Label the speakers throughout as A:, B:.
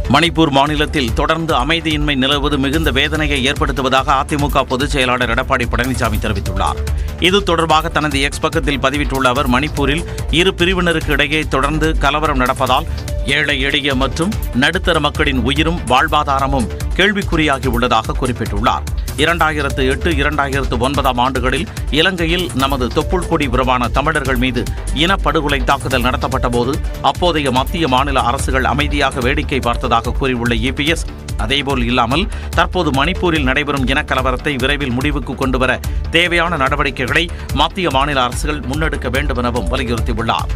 A: மணிப்பூர் மாநிலத்தில் தொடர்ந்து அமைதியின்மை நிலவுவது மிகுந்த வேதனையை ஏற்படுத்துவதாக அதிமுக பொதுச் செயலாளர் எடப்பாடி பழனிசாமி தெரிவித்துள்ளார் இது தொடர்பாக தனது எக்ஸ் பக்கத்தில் பதிவிட்டுள்ள அவர் மணிப்பூரில் இரு பிரிவினருக்கு இடையே தொடர்ந்து கலவரம் நடப்பதால் ஏழை எளிய மற்றும் நடுத்தர மக்களின் உயிரும் வாழ்வாதாரமும் கேள்விக்குறியாகி உள்ளதாக குறிப்பிட்டுள்ளார் இரண்டாயிரத்து எட்டு இரண்டாயிரத்து ஒன்பதாம் ஆண்டுகளில் இலங்கையில் நமது தொப்புள் கொடி உறவான தமிழர்கள் மீது இனப்படுகொலை தாக்குதல் நடத்தப்பட்ட போது அப்போதைய மத்திய மாநில அரசுகள் அமைதியாக வேடிக்கை பார்த்ததாக கூறியுள்ள இபிஎஸ் அதேபோல் இல்லாமல் தற்போது மணிப்பூரில் நடைபெறும் இனக்கலவரத்தை விரைவில் முடிவுக்கு கொண்டுவர தேவையான நடவடிக்கைகளை மத்திய மாநில அரசுகள் முன்னெடுக்க வேண்டும் எனவும் வலியுறுத்தியுள்ளார்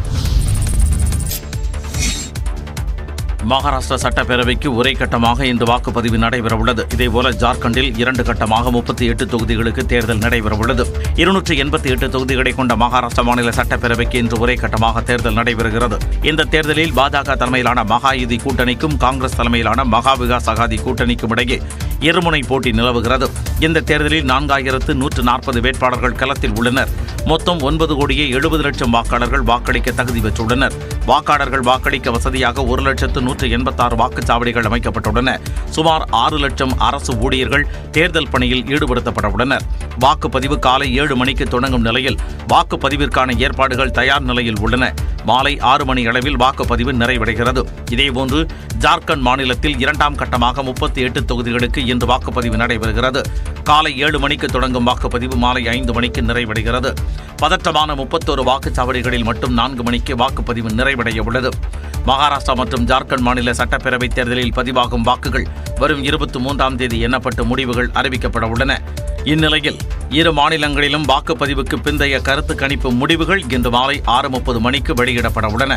A: மகாராஷ்டிரா சட்டப்பேரவைக்கு ஒரே கட்டமாக இந்த வாக்குப்பதிவு நடைபெறவுள்ளது இதேபோல ஜார்க்கண்டில் இரண்டு கட்டமாக முப்பத்தி எட்டு தொகுதிகளுக்கு தேர்தல் நடைபெறவுள்ளது இருநூற்றி எண்பத்தி எட்டு தொகுதிகளை கொண்ட மகாராஷ்டிரா மாநில சட்டப்பேரவைக்கு இன்று ஒரே கட்டமாக தேர்தல் நடைபெறுகிறது இந்த தேர்தலில் பாஜக தலைமையிலான மகாயுதி கூட்டணிக்கும் காங்கிரஸ் தலைமையிலான மகா விகாஸ் அகாதி கூட்டணிக்கும் இடையே இருமுனை போட்டி நிலவுகிறது இந்த தேர்தலில் நான்காயிரத்து நூற்று நாற்பது வேட்பாளர்கள் களத்தில் உள்ளனர் மொத்தம் ஒன்பது கோடியே எழுபது லட்சம் வாக்காளர்கள் வாக்களிக்க தகுதி பெற்றுள்ளனர் வாக்காளர்கள் வாக்களிக்க வசதியாக ஒரு லட்சத்து நூற்று எண்பத்தாறு வாக்குச்சாவடிகள் அமைக்கப்பட்டுள்ளன சுமார் ஆறு லட்சம் அரசு ஊழியர்கள் தேர்தல் பணியில் ஈடுபடுத்தப்பட உள்ளனர் வாக்குப்பதிவு காலை ஏழு மணிக்கு தொடங்கும் நிலையில் வாக்குப்பதிவிற்கான ஏற்பாடுகள் தயார் நிலையில் உள்ளன மாலை ஆறு மணி அளவில் வாக்குப்பதிவு நிறைவடைகிறது இதேபோன்று ஜார்க்கண்ட் மாநிலத்தில் இரண்டாம் கட்டமாக முப்பத்தி எட்டு தொகுதிகளுக்கு இன்று வாக்குப்பதிவு நடைபெறுகிறது காலை ஏழு மணிக்கு தொடங்கும் வாக்குப்பதிவு மாலை ஐந்து மணிக்கு நிறைவடைகிறது பதற்றமான முப்பத்தோரு வாக்குச்சாவடிகளில் மட்டும் நான்கு மணிக்கு வாக்குப்பதிவு நிறைவடைய உள்ளது மகாராஷ்டிரா மற்றும் ஜார்க்கண்ட் மாநில சட்டப்பேரவை தேர்தலில் பதிவாகும் வாக்குகள் வரும் இருபத்தி மூன்றாம் தேதி எண்ணப்பட்டு முடிவுகள் அறிவிக்கப்பட உள்ளன இந்நிலையில் இரு மாநிலங்களிலும் வாக்குப்பதிவுக்கு பிந்தைய கருத்து கணிப்பு முடிவுகள் இன்று மாலை ஆறு முப்பது மணிக்கு வெளியிடப்பட உள்ளன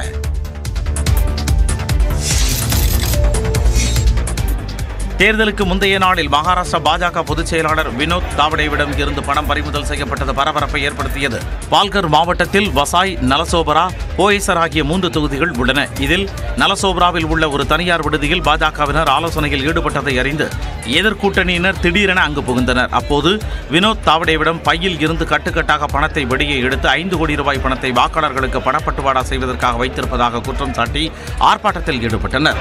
A: தேர்தலுக்கு முந்தைய நாளில் மகாராஷ்டிரா பாஜக பொதுச் செயலாளர் வினோத் தாவடேவிடம் இருந்து பணம் பறிமுதல் செய்யப்பட்டது பரபரப்பை ஏற்படுத்தியது பால்கர் மாவட்டத்தில் வசாய் நலசோபரா போயசர் ஆகிய மூன்று தொகுதிகள் உள்ளன இதில் நலசோபராவில் உள்ள ஒரு தனியார் விடுதியில் பாஜகவினர் ஆலோசனையில் ஈடுபட்டதை அறிந்து எதிர்கூட்டணியினர் திடீரென அங்கு புகுந்தனர் அப்போது வினோத் தாவடேவிடம் பையில் இருந்து கட்டுக்கட்டாக பணத்தை வெளியே எடுத்து ஐந்து கோடி ரூபாய் பணத்தை வாக்காளர்களுக்கு பணப்பட்டுவாடா செய்வதற்காக வைத்திருப்பதாக குற்றம் சாட்டி ஆர்ப்பாட்டத்தில் ஈடுபட்டனர்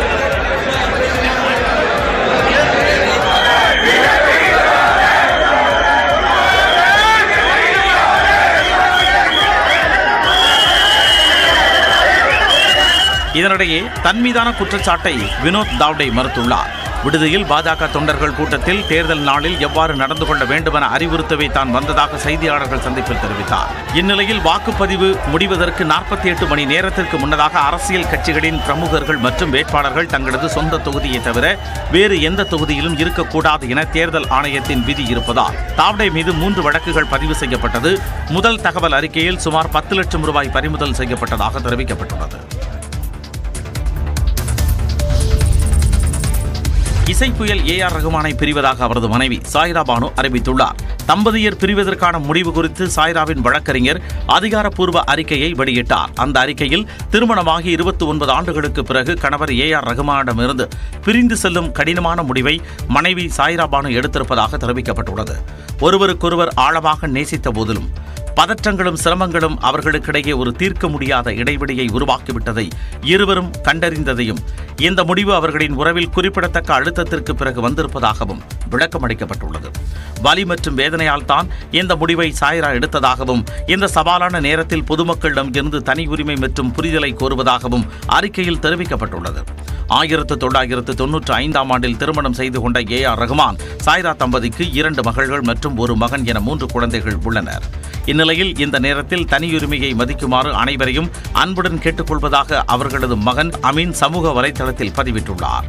A: இதனிடையே தன் மீதான குற்றச்சாட்டை வினோத் தாவ்டே மறுத்துள்ளார் விடுதியில் பாஜக தொண்டர்கள் கூட்டத்தில் தேர்தல் நாளில் எவ்வாறு நடந்து கொள்ள வேண்டுமென அறிவுறுத்தவே தான் வந்ததாக செய்தியாளர்கள் சந்திப்பில் தெரிவித்தார் இந்நிலையில் வாக்குப்பதிவு முடிவதற்கு நாற்பத்தி எட்டு மணி நேரத்திற்கு முன்னதாக அரசியல் கட்சிகளின் பிரமுகர்கள் மற்றும் வேட்பாளர்கள் தங்களது சொந்த தொகுதியை தவிர வேறு எந்த தொகுதியிலும் இருக்கக்கூடாது என தேர்தல் ஆணையத்தின் விதி இருப்பதால் தாவ்டே மீது மூன்று வழக்குகள் பதிவு செய்யப்பட்டது முதல் தகவல் அறிக்கையில் சுமார் பத்து லட்சம் ரூபாய் பறிமுதல் செய்யப்பட்டதாக தெரிவிக்கப்பட்டுள்ளது இசை புயல் ஏ ஆர் ரகுமானை பிரிவதாக அவரது மனைவி சாய்ரா பானு அறிவித்துள்ளார் தம்பதியர் பிரிவதற்கான முடிவு குறித்து சாய்ராவின் வழக்கறிஞர் அதிகாரப்பூர்வ அறிக்கையை வெளியிட்டார் அந்த அறிக்கையில் திருமணமாகி இருபத்தி ஒன்பது ஆண்டுகளுக்கு பிறகு கணவர் ஏ ஆர் ரகுமானிடமிருந்து பிரிந்து செல்லும் கடினமான முடிவை மனைவி சாய்ரா பானு எடுத்திருப்பதாக தெரிவிக்கப்பட்டுள்ளது ஒருவருக்கொருவர் ஆழமாக நேசித்த போதிலும் பதற்றங்களும் சிரமங்களும் அவர்களுக்கிடையே ஒரு தீர்க்க முடியாத இடைவெளியை உருவாக்கிவிட்டதை இருவரும் கண்டறிந்ததையும் இந்த முடிவு அவர்களின் உறவில் குறிப்பிடத்தக்க அழுத்தத்திற்கு பிறகு வந்திருப்பதாகவும் விளக்கமளிக்கப்பட்டுள்ளது வலி மற்றும் வேதனையால் தான் இந்த முடிவை சாய்ரா எடுத்ததாகவும் இந்த சவாலான நேரத்தில் பொதுமக்களிடம் இருந்து தனி உரிமை மற்றும் புரிதலை கோருவதாகவும் அறிக்கையில் தெரிவிக்கப்பட்டுள்ளது ஆயிரத்து தொள்ளாயிரத்து தொன்னூற்று ஐந்தாம் ஆண்டில் திருமணம் செய்து கொண்ட ஏ ஆர் ரகுமான் சாய்ரா தம்பதிக்கு இரண்டு மகள்கள் மற்றும் ஒரு மகன் என மூன்று குழந்தைகள் உள்ளனர் இந்நிலையில் இந்த நேரத்தில் தனியுரிமையை மதிக்குமாறு அனைவரையும் அன்புடன் கேட்டுக்கொள்வதாக அவர்களது மகன் அமீன் சமூக வலைதளத்தில் பதிவிட்டுள்ளார்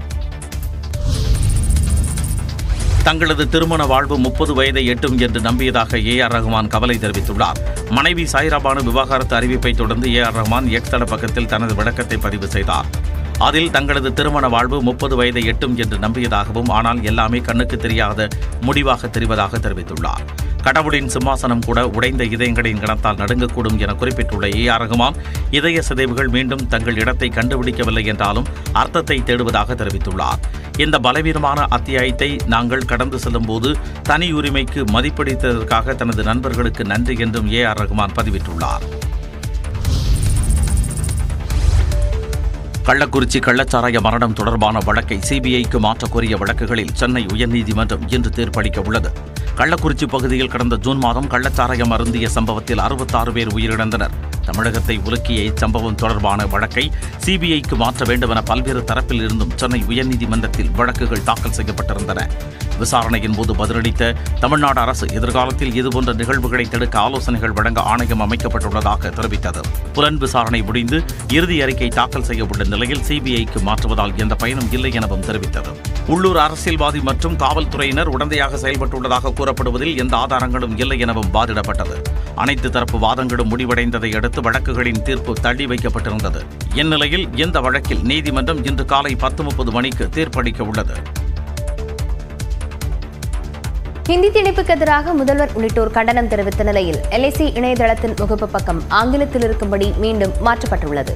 A: தங்களது திருமண வாழ்வு முப்பது வயதை எட்டும் என்று நம்பியதாக ஏ ஆர் ரஹ்மான் கவலை தெரிவித்துள்ளார் மனைவி சாய்ராபானு விவாகரத்து அறிவிப்பை தொடர்ந்து ஏ ஆர் ரஹ்மான் எக்ஸ் தள பக்கத்தில் தனது விளக்கத்தை பதிவு செய்தார் அதில் தங்களது திருமண வாழ்வு முப்பது வயதை எட்டும் என்று நம்பியதாகவும் ஆனால் எல்லாமே கண்ணுக்கு தெரியாத முடிவாக தெரிவதாக தெரிவித்துள்ளார் கடவுளின் சிம்மாசனம் கூட உடைந்த இதயங்களின் கணத்தால் நடுங்கக்கூடும் என குறிப்பிட்டுள்ள ஏ ஆர் ரகுமான் இதய சிதைவுகள் மீண்டும் தங்கள் இடத்தை கண்டுபிடிக்கவில்லை என்றாலும் அர்த்தத்தை தேடுவதாக தெரிவித்துள்ளார் இந்த பலவீனமான அத்தியாயத்தை நாங்கள் கடந்து செல்லும்போது தனி உரிமைக்கு மதிப்பளித்ததற்காக தனது நண்பர்களுக்கு நன்றி என்றும் ஏ ஆர் ரகுமான் பதிவிட்டுள்ளார் கள்ளக்குறிச்சி கள்ளச்சாராய மரணம் தொடர்பான வழக்கை சிபிஐக்கு மாற்ற கோரிய வழக்குகளில் சென்னை உயர்நீதிமன்றம் இன்று தீர்ப்பளிக்க உள்ளது கள்ளக்குறிச்சி பகுதியில் கடந்த ஜூன் மாதம் கள்ளச்சாராயம் அருந்திய சம்பவத்தில் அறுபத்தாறு பேர் உயிரிழந்தனர் தமிழகத்தை உலுக்கிய இச்சம்பவம் தொடர்பான வழக்கை சிபிஐக்கு மாற்ற வேண்டுமென பல்வேறு தரப்பில் இருந்தும் சென்னை உயர்நீதிமன்றத்தில் வழக்குகள் தாக்கல் செய்யப்பட்டிருந்தன விசாரணையின் போது பதிலளித்த தமிழ்நாடு அரசு எதிர்காலத்தில் இதுபோன்ற நிகழ்வுகளை தடுக்க ஆலோசனைகள் வழங்க ஆணையம் அமைக்கப்பட்டுள்ளதாக தெரிவித்தது புலன் விசாரணை முடிந்து இறுதி அறிக்கை தாக்கல் செய்ய உள்ள நிலையில் சிபிஐக்கு மாற்றுவதால் எந்த பயனும் இல்லை எனவும் தெரிவித்தது உள்ளூர் அரசியல்வாதி மற்றும் காவல்துறையினர் உடந்தையாக செயல்பட்டுள்ளதாக கூறப்படுவதில் எந்த ஆதாரங்களும் இல்லை எனவும் வாதிடப்பட்டது அனைத்து தரப்பு வாதங்களும் முடிவடைந்ததை அடுத்து வழக்குகளின் தீர்ப்பு தள்ளி வைக்கப்பட்டிருந்தது இந்நிலையில் இந்த வழக்கில் நீதிமன்றம் இன்று காலை பத்து முப்பது மணிக்கு தீர்ப்பளிக்க உள்ளது
B: ஹிந்தி திணிப்புக்கு எதிராக முதல்வர் உள்ளிட்டோர் கண்டனம் தெரிவித்த நிலையில் எல்ஐசி இணையதளத்தின் முகப்பு பக்கம் ஆங்கிலத்தில் இருக்கும்படி மீண்டும் மாற்றப்பட்டுள்ளது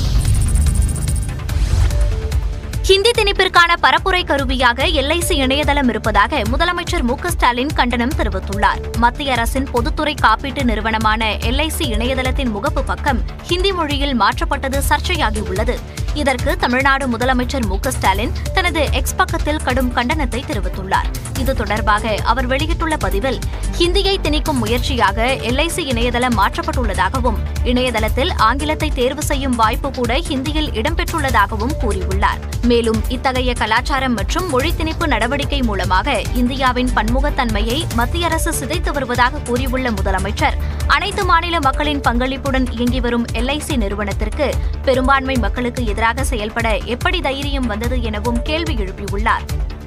C: ஹிந்தி திணிப்பிற்கான பரப்புரை கருவியாக எல்ஐசி இணையதளம் இருப்பதாக முதலமைச்சர் மு க ஸ்டாலின் கண்டனம் தெரிவித்துள்ளார் மத்திய அரசின் பொதுத்துறை காப்பீட்டு நிறுவனமான எல்ஐசி இணையதளத்தின் முகப்பு பக்கம் ஹிந்தி மொழியில் மாற்றப்பட்டது சர்ச்சையாகியுள்ளது இதற்கு தமிழ்நாடு முதலமைச்சர் மு க ஸ்டாலின் தனது எக்ஸ் பக்கத்தில் கடும் கண்டனத்தை தெரிவித்துள்ளார் இது தொடர்பாக அவர் வெளியிட்டுள்ள பதிவில் ஹிந்தியை திணிக்கும் முயற்சியாக எல்ஐசி இணையதளம் மாற்றப்பட்டுள்ளதாகவும் இணையதளத்தில் ஆங்கிலத்தை தேர்வு செய்யும் வாய்ப்பு கூட ஹிந்தியில் இடம்பெற்றுள்ளதாகவும் கூறியுள்ளார் மேலும் இத்தகைய கலாச்சாரம் மற்றும் மொழி திணிப்பு நடவடிக்கை மூலமாக இந்தியாவின் பன்முகத்தன்மையை மத்திய அரசு சிதைத்து வருவதாக கூறியுள்ள முதலமைச்சர் அனைத்து மாநில மக்களின் பங்களிப்புடன் இயங்கி வரும் எல்ஐசி நிறுவனத்திற்கு பெரும்பான்மை மக்களுக்கு எதிராக செயல்பட எப்படி தைரியம் வந்தது எனவும் கேள்வி எழுப்பியுள்ளார்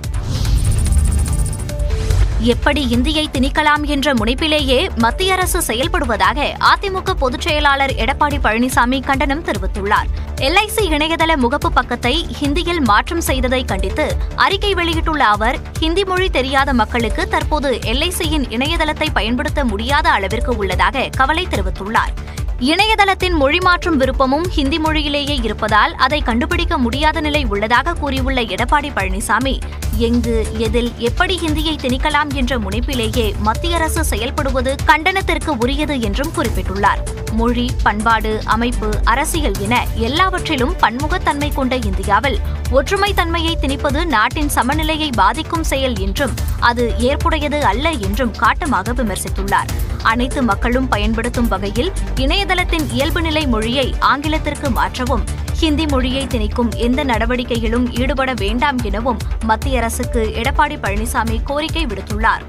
C: எப்படி இந்தியை திணிக்கலாம் என்ற முனைப்பிலேயே மத்திய அரசு செயல்படுவதாக அதிமுக பொதுச் செயலாளர் எடப்பாடி பழனிசாமி கண்டனம் தெரிவித்துள்ளார் எல்ஐசி இணையதள முகப்பு பக்கத்தை ஹிந்தியில் மாற்றம் செய்ததை கண்டித்து அறிக்கை வெளியிட்டுள்ள அவர் ஹிந்தி மொழி தெரியாத மக்களுக்கு தற்போது எல்ஐசியின் இணையதளத்தை பயன்படுத்த முடியாத அளவிற்கு உள்ளதாக கவலை தெரிவித்துள்ளார் இணையதளத்தின் மொழி மாற்றும் விருப்பமும் ஹிந்தி மொழியிலேயே இருப்பதால் அதை கண்டுபிடிக்க முடியாத நிலை உள்ளதாக கூறியுள்ள எடப்பாடி பழனிசாமி எங்கு எதில் எப்படி ஹிந்தியை திணிக்கலாம் என்ற முனைப்பிலேயே மத்திய அரசு செயல்படுவது கண்டனத்திற்கு உரியது என்றும் குறிப்பிட்டுள்ளார் மொழி பண்பாடு அமைப்பு அரசியல் என எல்லாவற்றிலும் பன்முகத்தன்மை கொண்ட இந்தியாவில் ஒற்றுமை தன்மையை திணிப்பது நாட்டின் சமநிலையை பாதிக்கும் செயல் என்றும் அது ஏற்புடையது அல்ல என்றும் காட்டமாக விமர்சித்துள்ளார் அனைத்து மக்களும் பயன்படுத்தும் வகையில் இணையதளத்தின் இயல்பு நிலை மொழியை ஆங்கிலத்திற்கு மாற்றவும் ஹிந்தி மொழியை திணிக்கும் எந்த நடவடிக்கையிலும் ஈடுபட வேண்டாம் எனவும் மத்திய அரசுக்கு எடப்பாடி பழனிசாமி கோரிக்கை விடுத்துள்ளார்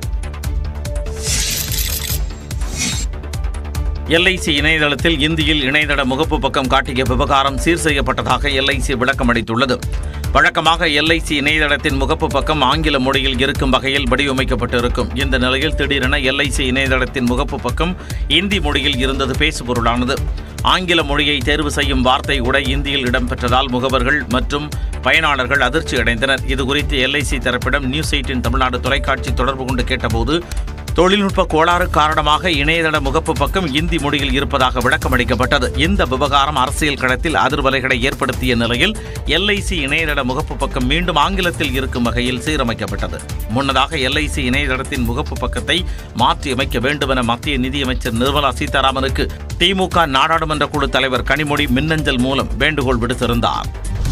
A: எல்ஐசி இணையதளத்தில் இந்தியில் இணையதள முகப்பு பக்கம் காட்டிய விவகாரம் சீர் செய்யப்பட்டதாக எல்ஐசி விளக்கமளித்துள்ளது வழக்கமாக எல்ஐசி இணையதளத்தின் முகப்பு பக்கம் ஆங்கில மொழியில் இருக்கும் வகையில் வடிவமைக்கப்பட்டிருக்கும் இந்த நிலையில் திடீரென எல்ஐசி இணையதளத்தின் முகப்பு பக்கம் இந்தி மொழியில் இருந்தது பேசுபொருளானது ஆங்கில மொழியை தேர்வு செய்யும் வார்த்தை கூட இந்தியில் இடம்பெற்றதால் முகவர்கள் மற்றும் பயனாளர்கள் அதிர்ச்சி அடைந்தனர் இதுகுறித்து எல்ஐசி தரப்பிடம் நியூஸ் எயிட்டின் தமிழ்நாடு தொலைக்காட்சி தொடர்பு கொண்டு கேட்டபோது தொழில்நுட்ப கோளாறு காரணமாக இணையதள முகப்பு பக்கம் இந்தி மொழியில் இருப்பதாக விளக்கமளிக்கப்பட்டது இந்த விவகாரம் அரசியல் களத்தில் அதிர்வலைகளை ஏற்படுத்திய நிலையில் எல்ஐசி இணையதள முகப்பு பக்கம் மீண்டும் ஆங்கிலத்தில் இருக்கும் வகையில் சீரமைக்கப்பட்டது முன்னதாக எல்ஐசி இணையதளத்தின் முகப்பு பக்கத்தை மாற்றியமைக்க வேண்டுமென மத்திய நிதியமைச்சர் நிர்மலா சீதாராமனுக்கு திமுக நாடாளுமன்ற குழு தலைவர் கனிமொழி மின்னஞ்சல் மூலம் வேண்டுகோள் விடுத்திருந்தார்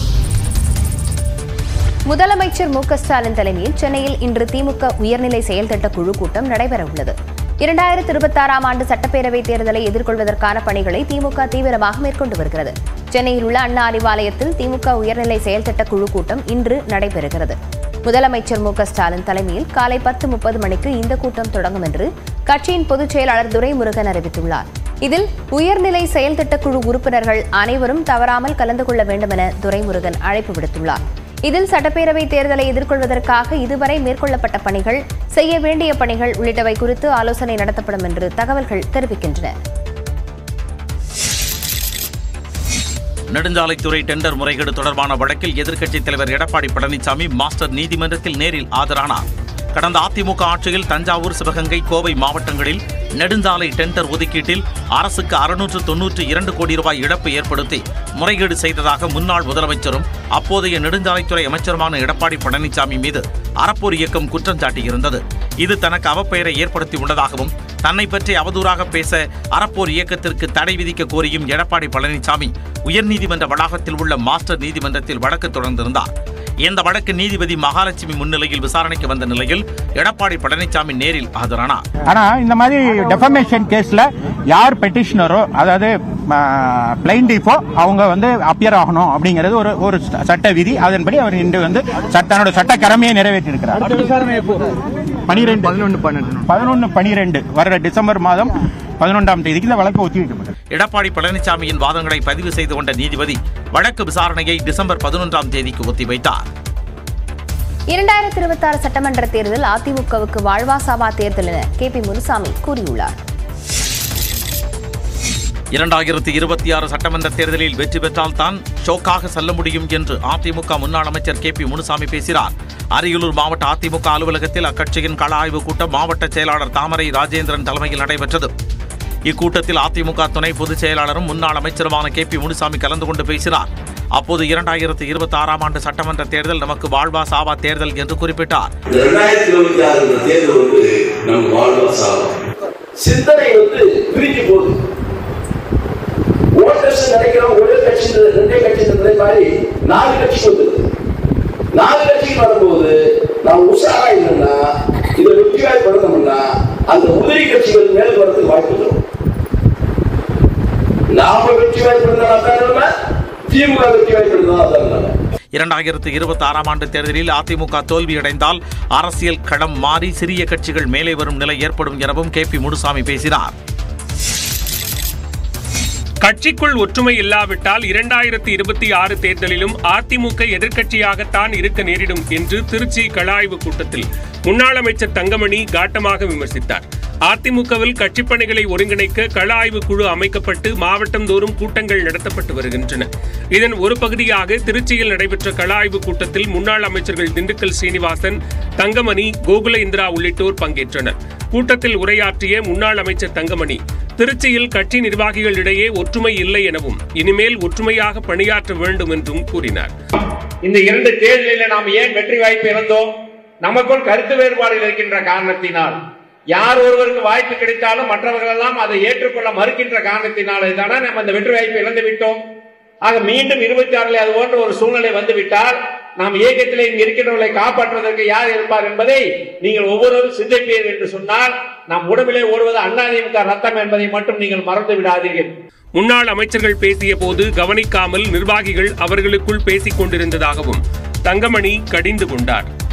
B: முதலமைச்சர் மு க ஸ்டாலின் தலைமையில் சென்னையில் இன்று திமுக உயர்நிலை செயல்திட்ட குழு கூட்டம் நடைபெற உள்ளது இரண்டாயிரத்தி இருபத்தாறாம் ஆண்டு சட்டப்பேரவைத் தேர்தலை எதிர்கொள்வதற்கான பணிகளை திமுக தீவிரமாக மேற்கொண்டு வருகிறது சென்னையில் உள்ள அண்ணா அறிவாலயத்தில் திமுக உயர்நிலை செயல்திட்ட குழு கூட்டம் இன்று நடைபெறுகிறது முதலமைச்சர் மு க ஸ்டாலின் தலைமையில் காலை பத்து முப்பது மணிக்கு இந்த கூட்டம் தொடங்கும் என்று கட்சியின் பொதுச் செயலாளர் துரைமுருகன் அறிவித்துள்ளார் இதில் உயர்நிலை செயல்திட்ட குழு உறுப்பினர்கள் அனைவரும் தவறாமல் கலந்து கொள்ள வேண்டும் என துரைமுருகன் அழைப்பு விடுத்துள்ளார் இதில் சட்டப்பேரவை தேர்தலை எதிர்கொள்வதற்காக இதுவரை மேற்கொள்ளப்பட்ட பணிகள் செய்ய வேண்டிய பணிகள் உள்ளிட்டவை குறித்து ஆலோசனை நடத்தப்படும் என்று தகவல்கள் தெரிவிக்கின்றன
A: நெடுஞ்சாலைத்துறை டெண்டர் முறைகேடு தொடர்பான வழக்கில் எதிர்க்கட்சித் தலைவர் எடப்பாடி பழனிசாமி மாஸ்டர் நீதிமன்றத்தில் நேரில் ஆஜரானார் கடந்த அதிமுக ஆட்சியில் தஞ்சாவூர் சிவகங்கை கோவை மாவட்டங்களில் நெடுஞ்சாலை டெண்டர் ஒதுக்கீட்டில் அரசுக்கு அறுநூற்று தொன்னூற்று இரண்டு கோடி ரூபாய் இழப்பு ஏற்படுத்தி முறைகேடு செய்ததாக முன்னாள் முதலமைச்சரும் அப்போதைய நெடுஞ்சாலைத்துறை அமைச்சருமான எடப்பாடி பழனிசாமி மீது அறப்போர் இயக்கம் குற்றம் சாட்டியிருந்தது இது தனக்கு அவப்பெயரை ஏற்படுத்தி உள்ளதாகவும் தன்னை பற்றி அவதூறாக பேச அறப்போர் இயக்கத்திற்கு தடை விதிக்க கோரியும் எடப்பாடி பழனிசாமி உயர்நீதிமன்ற வளாகத்தில் உள்ள மாஸ்டர் நீதிமன்றத்தில் வழக்கு தொடர்ந்திருந்தார் இந்த வழக்கு நீதிபதி மகாலட்சுமி முன்னிலையில் விசாரணைக்கு வந்த நிலையில் எடப்பாடி பழனிசாமி நேரில் ஆஜரானார்
D: ஆனா இந்த மாதிரி டெஃபமேஷன் கேஸ்ல யார் பெட்டிஷனரோ அதாவது பிளைண்டிஃபோ அவங்க வந்து அப்பியர் ஆகணும் அப்படிங்கிறது ஒரு ஒரு சட்ட விதி அதன்படி அவர் இன்று வந்து சட்ட- தன்னோட சட்ட கடமையை நிறைவேற்றி இருக்கிறார் பனிரெண்டு பதினொன்று பன்னெண்டு பதினொன்று பனிரெண்டு வர டிசம்பர் மாதம் பதினொன்றாம் தேதிக்கு இந்த வழக்கு ஒத்திவைக்கப்பட்டது
A: எடப்பாடி பழனிசாமியின் வாதங்களை பதிவு செய்து கொண்ட நீதிபதி வழக்கு விசாரணையை டிசம்பர் பதினொன்றாம் தேதிக்கு ஒத்திவைத்தார்
B: இரண்டாயிரத்தி இருபத்தி ஆறு சட்டமன்ற தேர்தல் அதிமுகவுக்கு வாழ்வாசாவா தேர்தல் என கே பி முனுசாமி கூறியுள்ளார்
A: இரண்டாயிரத்தி இருபத்தி ஆறு சட்டமன்ற தேர்தலில் வெற்றி பெற்றால் தான் ஷோக்காக செல்ல முடியும் என்று அதிமுக முன்னாள் அமைச்சர் கே பி முனுசாமி பேசினார் அரியலூர் மாவட்ட அதிமுக அலுவலகத்தில் அக்கட்சியின் கள ஆய்வுக் கூட்டம் மாவட்ட செயலாளர் தாமரை ராஜேந்திரன் தலைமையில் நடைபெற்றது இக்கூட்டத்தில் அதிமுக துணை பொதுச் செயலாளரும் முன்னாள் அமைச்சருமான கே பி முனுசாமி கலந்து கொண்டு பேசினார் அப்போது இரண்டாயிரத்தி இருபத்தி ஆறாம் ஆண்டு சட்டமன்ற தேர்தல் நமக்கு வாழ்வா சாவா தேர்தல் என்று குறிப்பிட்டார்
E: இந்த ரெண்டாயிரத்தி இருபத்தி ஆறு இந்த தேர்தல் வந்து நமக்கு வாழ்வா சாவா
F: சிந்தனை வந்து பிரிஞ்சு போகுது ஓட்டர்ஸ் நினைக்கிறோம் ஒரே கட்சி ரெண்டே கட்சி இருந்ததே மாதிரி நாலு கட்சி வந்துருது நாலு கட்சிக்கு வரும்போது நாம் உஷாரா இல்லைன்னா இதை வெற்றி வாய்ப்பு பண்ணோம்னா அந்த உதிரி கட்சிகள் மேல் வரதுக்கு வாய்ப்பு தரும் நாம வெற்றி வாய்ப்பு இருந்தாலும் அதான் நிலைமை, திமுக வெற்றி வாய்ப்பு இருந்தாலும் அதான் நிலைமை.
A: இரண்டாயிரத்து இருபத்தி ஆறாம் ஆண்டு தேர்தலில் அதிமுக தோல்வியடைந்தால் அரசியல் களம் மாறி சிறிய கட்சிகள் மேலே வரும் நிலை ஏற்படும் எனவும் கே பி முனுசாமி பேசினார்
G: கட்சிக்குள் ஒற்றுமை இல்லாவிட்டால் இரண்டாயிரத்தி இருபத்தி ஆறு தேர்தலிலும் அதிமுக எதிர்க்கட்சியாகத்தான் இருக்க நேரிடும் என்று திருச்சி களஆய்வு கூட்டத்தில் முன்னாள் அமைச்சர் தங்கமணி காட்டமாக விமர்சித்தார் அதிமுகவில் கட்சிப் பணிகளை ஒருங்கிணைக்க கள ஆய்வு குழு அமைக்கப்பட்டு மாவட்டந்தோறும் கூட்டங்கள் நடத்தப்பட்டு வருகின்றன இதன் ஒரு பகுதியாக திருச்சியில் நடைபெற்ற கள ஆய்வு கூட்டத்தில் முன்னாள் அமைச்சர்கள் திண்டுக்கல் சீனிவாசன் தங்கமணி கோகுல இந்திரா உள்ளிட்டோர் பங்கேற்றனர் கூட்டத்தில் உரையாற்றிய முன்னாள் அமைச்சர் தங்கமணி திருச்சியில் கட்சி நிர்வாகிகளிடையே ஒற்றுமை இல்லை எனவும் இனிமேல் ஒற்றுமையாக பணியாற்ற வேண்டும் என்றும் கூறினார்
H: இந்த இரண்டு தேர்தலில் நாம் ஏன் வெற்றி வாய்ப்பு இழந்தோம் நமக்குள் கருத்து வேறுபாடுகள் இருக்கின்ற காரணத்தினால் யார் ஒருவருக்கு வாய்ப்பு கிடைத்தாலும் மற்றவர்கள் எல்லாம் அதை ஏற்றுக்கொள்ள மறுக்கின்ற காரணத்தினாலே தானே நம்ம இந்த வெற்றி வாய்ப்பு இழந்து விட்டோம் ஆக மீண்டும் இருபத்தி ஆறில் அது போன்ற ஒரு சூழ்நிலை வந்துவிட்டால் நாம் இயக்கத்திலே இங்கு இருக்கின்றவர்களை காப்பாற்றுவதற்கு யார் இருப்பார் என்பதை நீங்கள் ஒவ்வொருவரும் சிந்திப்பீர்கள் என்று சொன்னால் நாம் உடம்பிலே ஓடுவது அண்ணாதிமுக ரத்தம் என்பதை மட்டும் நீங்கள் மறந்து விடாதீர்கள்
G: முன்னாள் அமைச்சர்கள் பேசிய போது கவனிக்காமல் நிர்வாகிகள் அவர்களுக்குள் பேசிக் கொண்டிருந்ததாகவும் தங்கமணி கடிந்து கொண்டார்